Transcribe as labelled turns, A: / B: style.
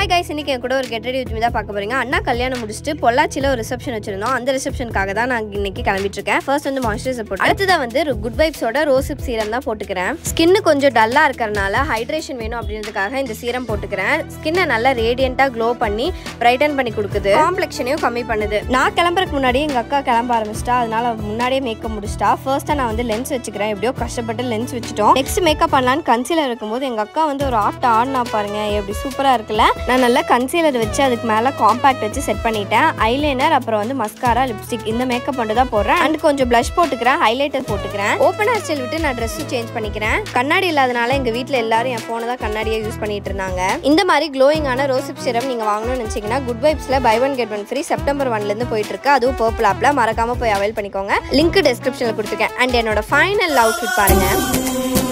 A: hi guys இன்னைக்கு என் கூட ஒரு கெட் ரெடி வித் மீ தான் பார்க்க போறீங்க அண்ணா கல்யாணம் முடிச்சுட்டு பொள்ளாச்சியில் ஒரு ரிசப்ஷன் வச்சிருந்தோம் அந்த ரிசப்ஷனுக்காக தான் நான் இன்னைக்கு கிளம்பிட்டு இருக்கேன் ஃபர்ஸ்ட் வந்து மாய்ஸ்சரைசர் போட்டு அடுத்ததா வந்து குட் வைப்ஸோட ரோசிப் சீரம் தான் போட்டுக்கிறேன் ஸ்கின் கொஞ்சம் டல்லா இருக்கறனால ஹைட்ரேஷன் வேணும் அப்படின்றதுக்காக இந்த சீரம் போட்டுக்கிறேன் ஸ்கின்னை நல்லா ரேடியண்டா க்ளோ பண்ணி பிரைட்டன் பண்ணி கொடுக்குது காம்ப்ளெக்ஷனையும் கம்மி பண்ணுது நான் கிளம்புறதுக்கு முன்னாடி எங்க அக்கா கிளம்ப ஆரம்பிச்சிட்டா அதனால அவ முன்னாடியே மேக்கப் முடிச்சிட்டா ஃபர்ஸ்டா நான் வந்து லென்ஸ் வச்சுக்கிறேன் எப்படியோ கஷ்டப்பட்டு லென்ஸ் வச்சுட்டோம் நெக்ஸ்ட் மேக்கப் பண்ணலான்னு கன்சீலர் இருக்கும்போது எங்க அக்கா வந்து ஒரு ஆஃப்ட் ஆடினா பாருங்க எப்படி சூப்பரா இருக்குல்ல நான் நல்லா கன்சீலர் வச்சு அதுக்கு மேல காம்பாக்ட் வச்சு செட் பண்ணிட்டேன் ஐலைனர் அப்புறம் வந்து மஸ்காரா லிப்ஸ்டிக் இந்த மேக்கப் மட்டும் தான் போடுறேன் அண்ட் கொஞ்சம் ப்ளஷ் போட்டுக்கிறேன் ஹைலைட்டர் போட்டுக்கிறேன் ஓப்பன் ஹேர் ஸ்டைல் விட்டு நான் ட்ரெஸ்ஸும் சேஞ்ச் பண்ணிக்கிறேன் கண்ணாடி இல்லாதனால எங்க வீட்ல எல்லாரும் என் ஃபோனை தான் கண்ணாடியை யூஸ் பண்ணிட்டு இருந்தாங்க இந்த மாதிரி க்ளோயிங்கான ரோசிப் சிரம் நீங்க வாங்கணும்னு நினைச்சீங்கன்னா குட் வைப்ஸ்ல buy one get one free September ஒன்ல இருந்து போயிட்டு இருக்கு அதுவும் பர்பிள் ஆப்ல மறக்காம போய் அவைல் பண்ணிக்கோங்க லிங்க் டிஸ்கிரிப்ஷன்ல கொடுத்துருக்கேன் அண்ட் என்னோட ஃபைனல் அவுட்ஃபிட் பாருங்க